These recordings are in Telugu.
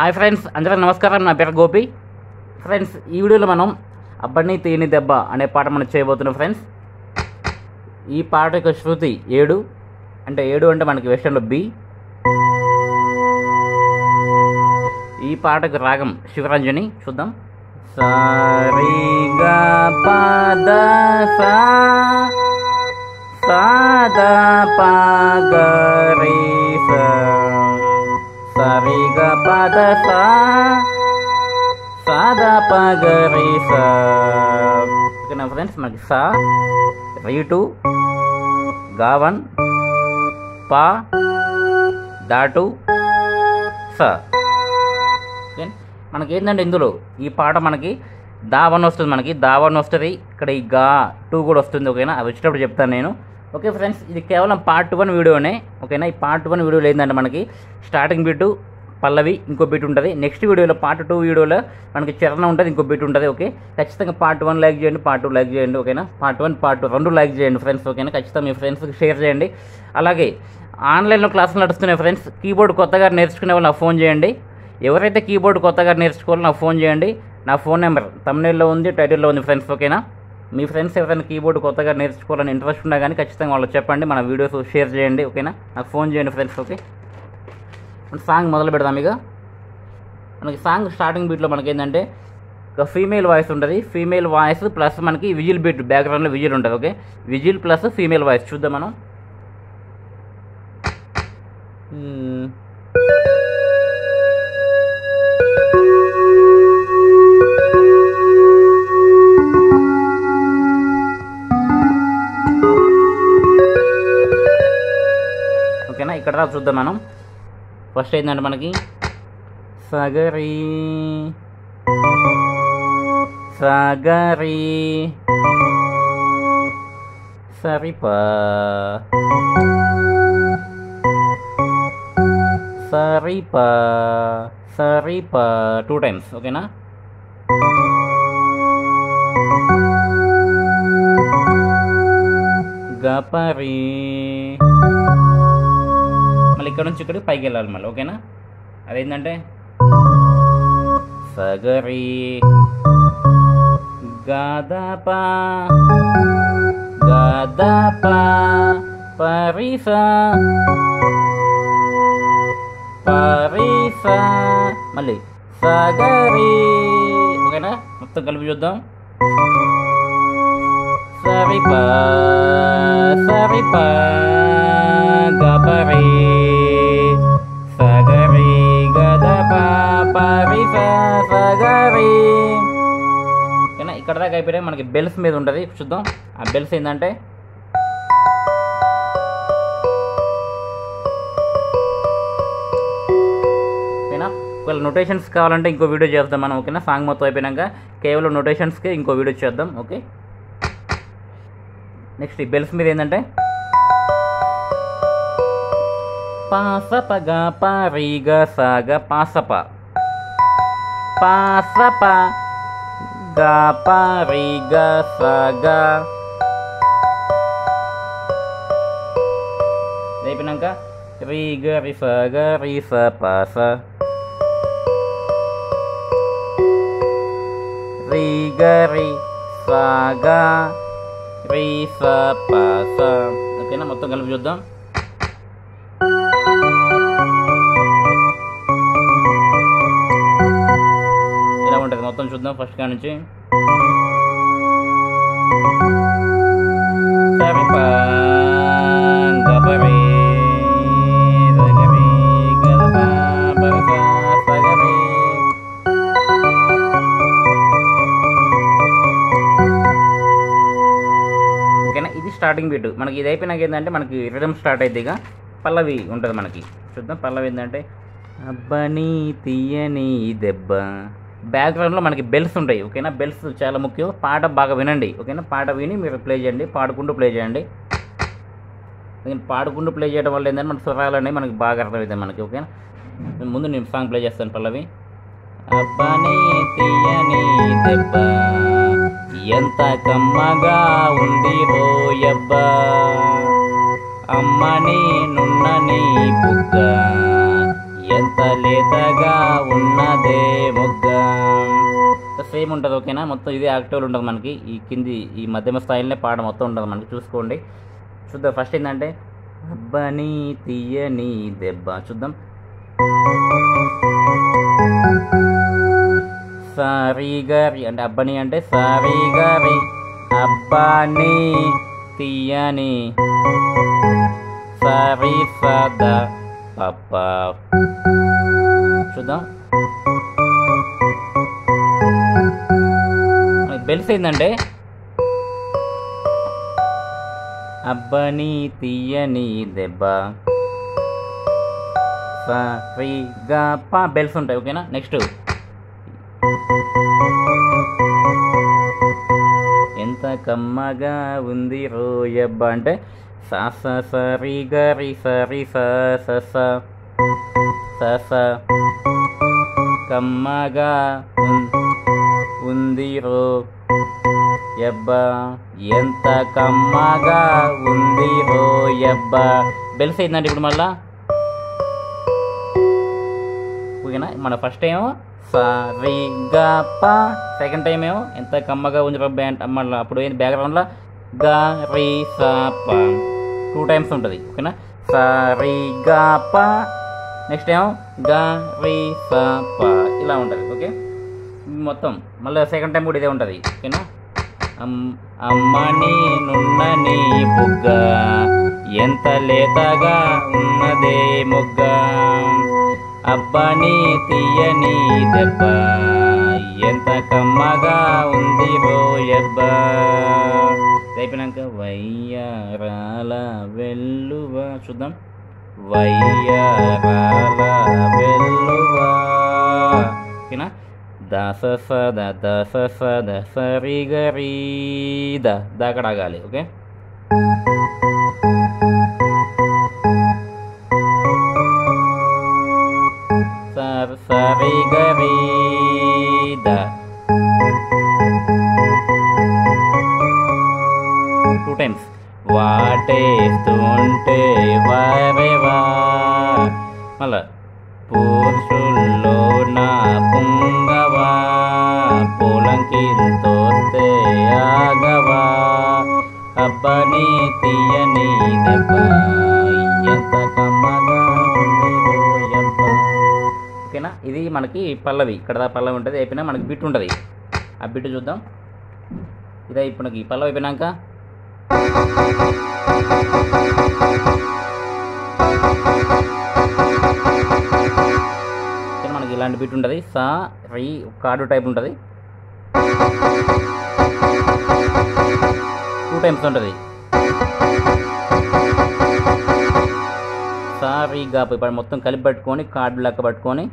హాయ్ ఫ్రెండ్స్ అందరికీ నమస్కారం నా పేరు గోపి ఫ్రెండ్స్ ఈ వీడియోలో మనం అబ్బని తీని దెబ్బ అనే పాట మనం చేయబోతున్నాం ఫ్రెండ్స్ ఈ పాట యొక్క శృతి ఏడు అంటే ఏడు అంటే మనకి వెస్టర్న్లో బి ఈ పాటకు రాగం శివరంజని చూద్దాం సరిగా పద సా సాదా పగరి సా సరిగా పద సా సాదా పగరి సా ఓకేనా ఫ్రెండ్స్ మనకి సా రీటు గావన్ పా దాటు సా ఓకే మనకి ఏంటంటే ఇందులో ఈ పాట మనకి దావన్ వస్తుంది మనకి దావన్ వస్తుంది ఇక్కడ ఈ గా టూ కూడా వస్తుంది ఓకేనా అవి వచ్చేటప్పుడు చెప్తాను నేను ఓకే ఫ్రెండ్స్ ఇది కేవలం పార్ట్ వన్ వీడియోనే ఓకేనా ఈ పార్ట్ వన్ వీడియోలో ఏంటంటే మనకి స్టార్టింగ్ బీటు పల్లవి ఇంకో బీట్ ఉంటుంది నెక్స్ట్ వీడియోలో పార్ట్ టూ వీడియోలో మనకి చరణ ఉంటుంది ఇంకో బీట్ ఉంటుంది ఓకే ఖచ్చితంగా పార్ట్ వన్ లైక్ చేయండి పార్ట్ టూ లైక్ చేయండి ఓకేనా పార్ట్ వన్ పార్ట్ టూ రెండు లైక్ చేయండి ఫ్రెండ్స్ ఓకేనా ఖచ్చితంగా మీ ఫ్రెండ్స్కి షేర్ చేయండి అలాగే ఆన్లైన్లో క్లాసులు నడుస్తున్నాయి ఫ్రెండ్స్ కీబోర్డ్ కొత్తగా నేర్చుకునే వాళ్ళు నాకు ఫోన్ చేయండి ఎవరైతే కీబోర్డ్ కొత్తగా నేర్చుకోవాలో నాకు ఫోన్ చేయండి నా ఫోన్ నెంబర్ తమిళలో ఉంది టైటిల్లో ఉంది ఫ్రెండ్స్ ఓకేనా మీ ఫ్రెండ్స్ ఎవరైనా కీబోర్డ్ కొత్తగా నేర్చుకోవాలని ఇంట్రెస్ట్ ఉన్నా కానీ ఖచ్చితంగా వాళ్ళకి చెప్పండి మన వీడియోస్ షేర్ చేయండి ఓకేనా నాకు ఫోన్ చేయండి ఫ్రెండ్స్ ఓకే సాంగ్ మొదలు పెడదాం ఇక మనకి సాంగ్ స్టార్టింగ్ బీట్లో మనకి ఏంటంటే ఒక ఫీమేల్ వాయిస్ ఉంటుంది ఫీమేల్ వాయిస్ ప్లస్ మనకి విజిల్ బీట్ బ్యాక్గ్రౌండ్లో విజిల్ ఉంటుంది okay whistle plus female voice చూద్దాం మనం మ్మ్. ఓకేనా ఇక్కడ రా చూద్దాం మనం ఫస్ట్ ఏంటంటే మనకి సగరి సగరి సరిపా సరిపా సరిపా టూ టైమ్స్ ఓకేనా గపరి మళ్ళీ ఇక్కడ నుంచి ఇక్కడికి పైకి వెళ్ళాలి మళ్ళీ ఓకేనా అదేంటంటే సగరి గదప గదప పరిస పరిస మళ్ళీ సగరి ఓకేనా మొత్తం కలిపి చూద్దాం సరిప సరిప గపరి సగరి గదప పరిస సగరి ఓకేనా ఇక్కడ దాకా అయిపోయినాయి మనకి బెల్స్ మీద ఉంటుంది చూద్దాం ఆ బెల్స్ ఏంటంటే ఓకేనా ఒకవేళ నొటేషన్స్ కావాలంటే ఇంకో వీడియో చేద్దాం మనం ఓకేనా సాంగ్ మొత్తం అయిపోయినాక కేవలం నొటేషన్స్కి ఇంకో వీడియో చేద్దాం ఓకే నెక్స్ట్ ఈ బెల్స్ మీద ఏంటంటే పాసపగ పారిగ సాగ పాసప పాసప గ పారిగ సాగ అయిపోయినాక రీగ రిసగ రీస పాస రీగ రి సాగ రీస పాస ఓకేనా మొత్తం కలిపి చూద్దాం ఇలా ఉంటుంది మొత్తం చూద్దాం ఫస్ట్ కా నుంచి సరిపా గబరి సగరి గదప బరస సగరి ఓకేనా ఇది స్టార్టింగ్ బీట్ మనకి ఇది అయిపోయినాక ఏంటంటే మనకి రిథమ్ స్టార్ట్ అయితే ఇక పల్లవి ఉంటుంది మనకి చూద్దాం పల్లవి ఏంటంటే అబ్బని తీయని దెబ్బ బ్యాక్గ్రౌండ్లో మనకి బెల్స్ ఉంటాయి ఓకేనా బెల్స్ చాలా ముఖ్యం పాట బాగా వినండి ఓకేనా పాట విని మీరు ప్లే చేయండి పాడుకుంటూ ప్లే చేయండి నేను పాడుకుంటూ ప్లే చేయడం వల్ల ఏంటంటే మన స్వరాలు అనేవి మనకి బాగా అర్థమవుతాయి మనకి ఓకేనా ముందు నేను సాంగ్ ప్లే చేస్తాను పల్లవి అబ్బని తీయని దెబ్బ ఎంత కమ్మగా ఉంది రోయబ్బా అమ్మని నున్నని బుగ్గ ఎంత లేతగా ఉన్నదే మొగ్గ సేమ్ ఉంటుంది ఓకేనా మొత్తం ఇదే యాక్టివ్లు ఉంటుంది మనకి ఈ కింది ఈ మధ్యమ స్థాయిలోనే పాట మొత్తం ఉంటుంది మనకి చూసుకోండి చూద్దాం ఫస్ట్ ఏంటంటే అబ్బని తీయని దెబ్బ చూద్దాం సారీ గారి అంటే అబ్బని అంటే సారీ గారి అబ్బాని తీయని సారీ సదా పప్ప చూద్దాం బెల్స్ ఏంటంటే అబ్బని తీయని దెబ్బ సరిగా పా బెల్స్ ఉంటాయి ఓకేనా నెక్స్ట్ ఎంత కమ్మగా ఉంది రోయబ్బ అంటే సా స సరి గరి సరి స స స స స కమ్మగా ఉన్- ఉంది రో యబ్బ ఎంత కమ్మగా ఉంది రో యబ్బ బెల్స్ ఏంటంటే ఇప్పుడు మళ్ళా ఓకేనా మన ఫస్ట్ ఏమో సరిగా ప సెకండ్ టైం ఏమో ఎంత కమ్మగా ఉంది రబ్బే అంటే మళ్ళీ అప్పుడు ఏంటి బ్యాక్గ్రౌండ్లో గా రీ సా ప టూ టైమ్స్ ఉంటుంది ఓకేనా సరిగా ప నెక్స్ట్ ఏమో గా రీ సా ప ఇలా ఉంటుంది ఓకే మొత్తం మళ్ళీ సెకండ్ టైం కూడా ఇదే ఉంటుంది ఓకేనా అమ్ అమ్మని నున్నని బుగ్గ ఎంత లేతగా ఉన్నదే మొగ్గ అబ్బని తీయని దెబ్బ ఎంత కమ్మగా ఉంది రోయబ్బ అయిపోయినాక వయ్యారాల వెల్లువ చూద్దాం వయ్యారాల వెల్లువ ఓకేనా దస సద దస సద సరి గరి ద దాకా ఆగాలి ఓకే సర్ సరి గరి ద టూ టైమ్స్ వాటేస్తుంటే వారేవా మళ్ళా పురుషుల్లో నా పుంగవా పొలంకితోస్తే ఆగవా అబ్బని తీయని దెబ్బ ఎంత కమ్మగా ఉంది ఓయబ్బ. ఓకేనా ఇది మనకి పల్లవి ఇక్కడ దా పల్లవి ఉంటుంది అయిపోయినా మనకి బిట్ ఉంటుంది ఆ బిట్ చూద్దాం ఇదే ఇప్పుడు మనకి పల్లవి అయిపోయినాక ఇక్కడ మనకి ఇలాంటి బిట్ ఉంటుంది సా రీ కార్డు టైప్ ఉంటుంది టూ టైమ్స్ ఉంటుంది సా రీ గా ఇప్పుడు మొత్తం కలిపి పట్టుకొని కార్డు లెక్క పట్టుకొని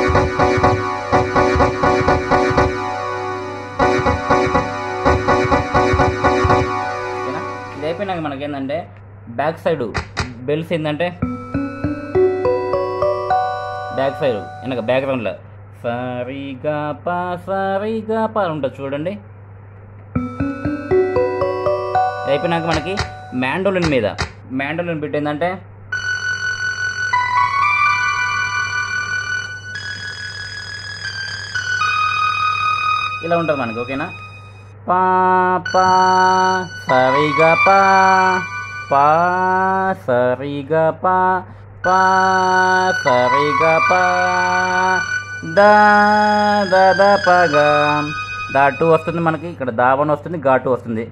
ఓకేనా ఇది అయిపోయినాక మనకి ఏంటంటే బ్యాక్ సైడ్ బెల్స్ ఏంటంటే బ్యాక్ సైడ్ వెనక బ్యాక్గ్రౌండ్లో సరిగా పా సరిగా పా అని ఉంటుంది చూడండి ఇది అయిపోయినాక మనకి మ్యాండోలిన్ మీద మ్యాండోలిన్ బిట్ ఏంటంటే ఇలా ఉంటుంది మనకి ఓకేనా పా పా సరిగా పా పా సరిగా పా పా సరిగా పా దా దా దా పగా దా టూ వస్తుంది మనకి ఇక్కడ దా వన్ వస్తుంది గా టూ వస్తుంది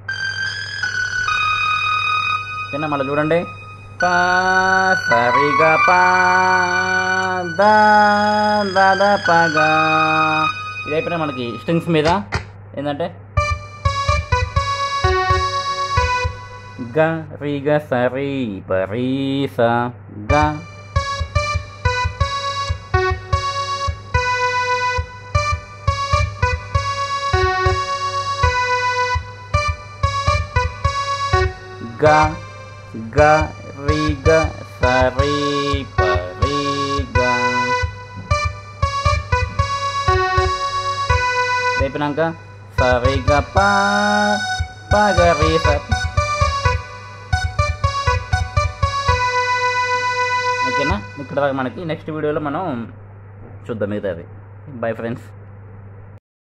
ఓకేనా మళ్ళీ చూడండి పా సరిగా పా దా దా దా పగా ఇది అయిపోయినా మనకి స్ట్రింగ్స్ మీద ఏంటంటే గ రి గ స రి ప రి స గ గ గ రి గ స రి ప రి గ అయిపోయినాక సరిగా పా పగరి స ఓకే ఓకేనా ఇక్కడ దాకా మనకి నెక్స్ట్ వీడియోలో మనం చూద్దాం మిగతాది బై ఫ్రెండ్స్